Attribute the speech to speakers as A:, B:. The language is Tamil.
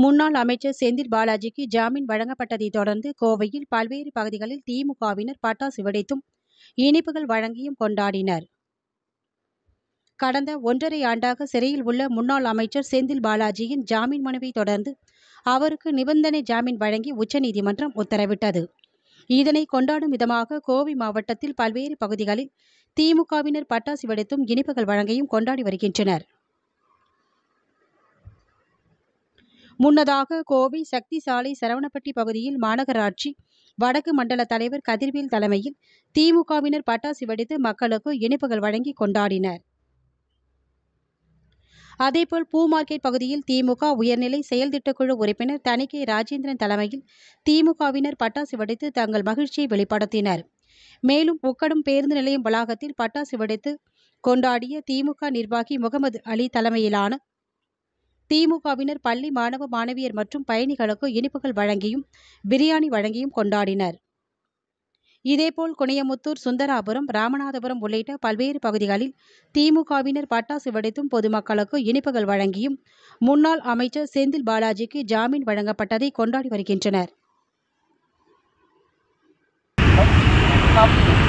A: முன்னாள் அமைச்சர் செந்தில் பாலாஜிக்கு ஜாமீன் வழங்கப்பட்டதைத் தொடர்ந்து கோவையில் பல்வேறு பகுதிகளில் திமுகவினர் பட்டாசு வெடித்தும் இனிப்புகள் வழங்கியும் கொண்டாடினர் கடந்த ஒன்றரை ஆண்டாக சிறையில் உள்ள முன்னாள் அமைச்சர் செந்தில் பாலாஜியின் ஜாமீன் மனுவை தொடர்ந்து அவருக்கு நிபந்தனை ஜாமீன் வழங்கி உச்சநீதிமன்றம் உத்தரவிட்டது இதனை கொண்டாடும் விதமாக கோவை மாவட்டத்தில் பல்வேறு பகுதிகளில் திமுகவினர் பட்டாசு வெடித்தும் இனிப்புகள் வழங்கியும் கொண்டாடி வருகின்றனர் முன்னதாக கோவை சக்தி சாலை சரவணப்பட்டி பகுதியில் மாநகராட்சி வடக்கு மண்டல தலைவர் கதிர்வேல் தலைமையில் திமுகவினர் பட்டாசு வெடித்து மக்களுக்கு இனிப்புகள் வழங்கி கொண்டாடினர் அதேபோல் பூ மார்க்கெட் பகுதியில் திமுக உயர்நிலை செயல் திட்டக்குழு உறுப்பினர் தணிக்கை ராஜேந்திரன் தலைமையில் திமுகவினர் பட்டாசு வெடித்து தங்கள் மகிழ்ச்சியை வெளிப்படுத்தினர் மேலும் உக்கடம் பேருந்து நிலையம் வளாகத்தில் பட்டாசு வெடித்து கொண்டாடிய திமுக நிர்வாகி முகமது அலி தலைமையிலான திமுகவினர் பள்ளி மாணவ மாணவியர் மற்றும் பயணிகளுக்கு இனிப்புகள் வழங்கியும் பிரியாணி வழங்கியும் கொண்டாடினர் இதேபோல் குனியமுத்தூர் சுந்தராபுரம் ராமநாதபுரம் உள்ளிட்ட பல்வேறு பகுதிகளில் திமுகவினர் பட்டாசு வெடித்தும் பொதுமக்களுக்கு இனிப்புகள் வழங்கியும் முன்னாள் அமைச்சர் செந்தில் பாலாஜிக்கு ஜாமீன் வழங்கப்பட்டதை கொண்டாடி வருகின்றனர்